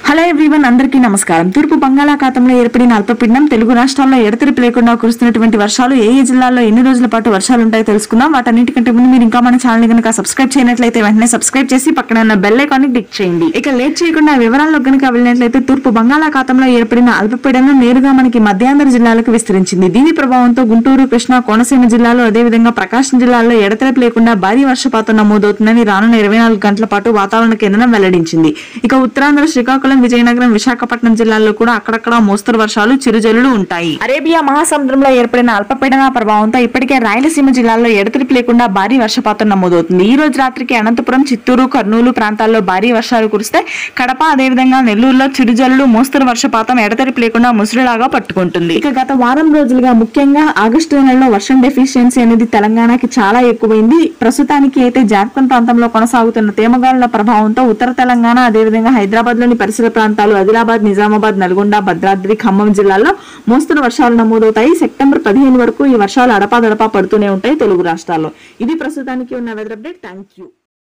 hello everyone అందరికీ నమస్కారం తూర్పు బంగాళాఖాతంలో ఏర్పడిన అల్పపీడనం తెలుగు రాష్ట్రాల్లో ఎడతెరిపి లేకుండా కురుస్తున్నటువంటి వర్షాలు ఏ ఏ జిల్లాల్లో ఎన్ని రోజుల పాటు వర్షాలు ఉంటాయో తెలుసుకుందాం వాటన్నిటికంటే ముందు మీరు ఇంకా మన ఛానల్ కనుక సబ్స్క్రైబ్ చేయనట్లయితే వెంటనే సబ్స్క్రైబ్ చేసి పక్కన ఉన్న బెల్ ఐకాన్ ని క్లిక్ చేయండి ఇక లేట్ చేయకుండా వివరాల్లో కనుక వెళ్ళినట్లయితే తూర్పు బంగాళాఖాతంలో ఏర్పడిన అల్పపీడనం నేరుగా మనకి మధ్యాంధ్ర జిల్లాలకు విస్తరించింది దీని ప్రభావంతో గుంటూరు కృష్ణా కోనసీమ జిల్లాలో అదేవిధంగా ప్రకాశం జిల్లాలో ఎడతెరపి లేకుండా భారీ వర్షపాతం నమోదవుతుందని రానున్న ఇరవై నాలుగు గంటల పాటు వాతావరణ కేంద్రం వెల్లడించింది ఇక ఉత్తరాంధ్ర శ్రీకాకుళం విజయనగరం విశాఖపట్నం జిల్లాల్లో కూడా అక్కడక్కడ మోస్తరు వర్షాలు చిరుజల్లులు ఉంటాయి అరేబియా మహాసముద్రంలో ఏర్పడిన అల్పపీడన ప్రభావంతో ఇప్పటికే రాయలసీమ జిల్లాల్లో ఎడతెరిపి లేకుండా భారీ వర్షపాతం నమోదవుతుంది ఈ రోజు రాత్రికి అనంతపురం చిత్తూరు కర్నూలు ప్రాంతాల్లో భారీ వర్షాలు కురిస్తే కడప అదేవిధంగా నెల్లూరులో చిరుజల్లులు మోస్తరు వర్షపాతం ఎడతెరిపి లేకుండా ముసురులాగా పట్టుకుంటుంది ఇక గత వారం రోజులుగా ముఖ్యంగా ఆగస్టు నెలలో వర్షం డెఫిషియన్సీ అనేది తెలంగాణకి చాలా ఎక్కువైంది ప్రస్తుతానికి అయితే జార్ఖండ్ ప్రాంతంలో కొనసాగుతున్న తేమగాలుల ప్రభావంతో ఉత్తర తెలంగాణ అదేవిధంగా హైదరాబాద్ లోని పరిసర ప్రాంతాలు ఆదిలాబాద్ నిజామాబాద్ నల్గొండ భద్రాద్రి ఖమ్మం జిల్లాల్లో మోస్తరు వర్షాలు నమోదవుతాయి సెప్టెంబర్ పదిహేను వరకు ఈ వర్షాలు అడపాదడపా పడుతూనే ఉంటాయి తెలుగు రాష్ట్రాల్లో ఇది ప్రస్తుతానికి ఉన్న వెదర్ అప్డేట్ థ్యాంక్ యూ